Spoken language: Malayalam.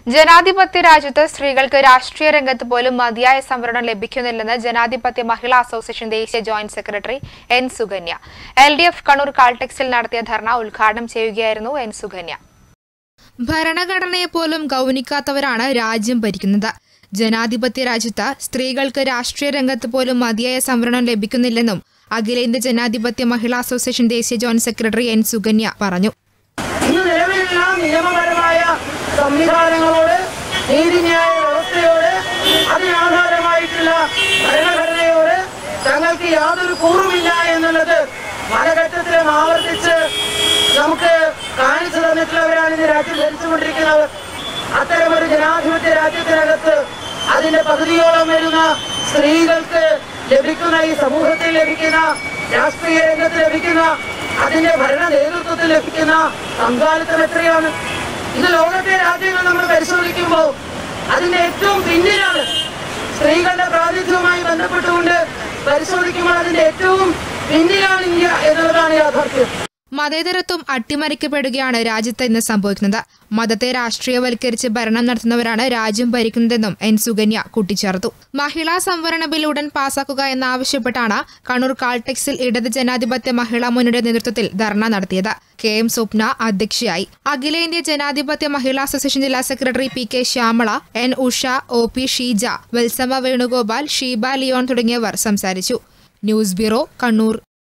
ജനാധിപത്യ രാജ്യത്ത് സ്ത്രീകൾക്ക് രാഷ്ട്രീയ രംഗത്ത് പോലും മതിയായ സംവരണം ലഭിക്കുന്നില്ലെന്ന് ജനാധിപത്യ മഹിളാ അസോസിയേഷൻ ദേശീയ joint secretary N Sukanya L D F Kannur കാൾടെക്സിൽ നടത്തിയ ധർണ ഉദ്ഘാടനം ചെയ്യുകയായിരുന്നു എൻ സുകന്യ ഭരണഘടനയെ പോലും ഗൗനിക്കാത്തവരാണ് രാജ്യം ഭരിക്കുന്നത് ജനാധിപത്യ രാജ്യത്ത് സ്ത്രീകൾക്ക് രാഷ്ട്രീയ രംഗത്ത് പോലും മതിയായ സംവരണം ലഭിക്കുന്നില്ലെന്നും അഖിലേന്ത്യാ ജനാധിപത്യ മഹിളാ അസോസിയേഷൻ ദേശീയ ജോയിന്റ് സെക്രട്ടറി എൻ സുകന്യ പറഞ്ഞു ഇന്ന് നിലവിലുള്ള നിയമപരമായ സംവിധാനങ്ങളോട് നീതിന്യായ വ്യവസ്ഥയോട് അതിനാധാരമായിട്ടുള്ള ഭരണഘടനയോട് തങ്ങൾക്ക് യാതൊരു കൂറുമില്ല എന്നുള്ളത് പലഘട്ടത്തിലും ആവർത്തിച്ച് നമുക്ക് കാണിച്ചു തന്നിട്ടുള്ളവരാണ് ഇന്ന് രാജ്യം ഭരിച്ചുകൊണ്ടിരിക്കുന്നവർ അത്തരമൊരു ജനാധിപത്യ രാജ്യത്തിനകത്ത് അതിന്റെ പകുതിയോളം വരുന്ന സ്ത്രീകൾക്ക് ലഭിക്കുന്ന ഈ സമൂഹത്തിൽ ലഭിക്കുന്ന രാഷ്ട്രീയ രംഗത്ത് ലഭിക്കുന്ന അതിന്റെ ഭരണ നേതൃത്വത്തിൽ ലഭിക്കുന്ന പങ്കാളിത്തം എത്രയാണ് ഇത് ലോകത്തെ രാജ്യങ്ങൾ നമ്മൾ പരിശോധിക്കുമ്പോൾ അതിന്റെ ഏറ്റവും പിന്നിലാണ് സ്ത്രീകളുടെ പ്രാതിനിധ്യവുമായി ബന്ധപ്പെട്ടുകൊണ്ട് പരിശോധിക്കുമ്പോൾ അതിന്റെ ഏറ്റവും പിന്നിലാണ് ഇന്ത്യ എന്നുള്ളതാണ് യാഥാർത്ഥ്യം മതേതരത്വം അട്ടിമറിക്കപ്പെടുകയാണ് രാജ്യത്ത് ഇന്ന് സംഭവിക്കുന്നത് മതത്തെ രാഷ്ട്രീയവൽക്കരിച്ച് ഭരണം നടത്തുന്നവരാണ് രാജ്യം ഭരിക്കുന്നതെന്നും എൻ സുകന്യ കൂട്ടിച്ചേർത്തു മഹിളാ സംവരണ ബിൽ ഉടൻ പാസാക്കുക എന്നാവശ്യപ്പെട്ടാണ് കണ്ണൂർ കാൾടെക്സിൽ ഇടത് ജനാധിപത്യ മഹിളാ മുന്നണിയുടെ നേതൃത്വത്തിൽ ധർണ നടത്തിയത് കെ എം സ്വപ്ന അധ്യക്ഷയായി അഖിലേന്ത്യാ ജനാധിപത്യ മഹിളാ അസോസിയേഷൻ ജില്ലാ secretary P K Shyamala N Usha O P Sheeja Valsamma Venugopal Sheeba Leon തുടങ്ങിയവർ സംസാരിച്ചു ന്യൂസ് ബ്യൂറോ കണ്ണൂർ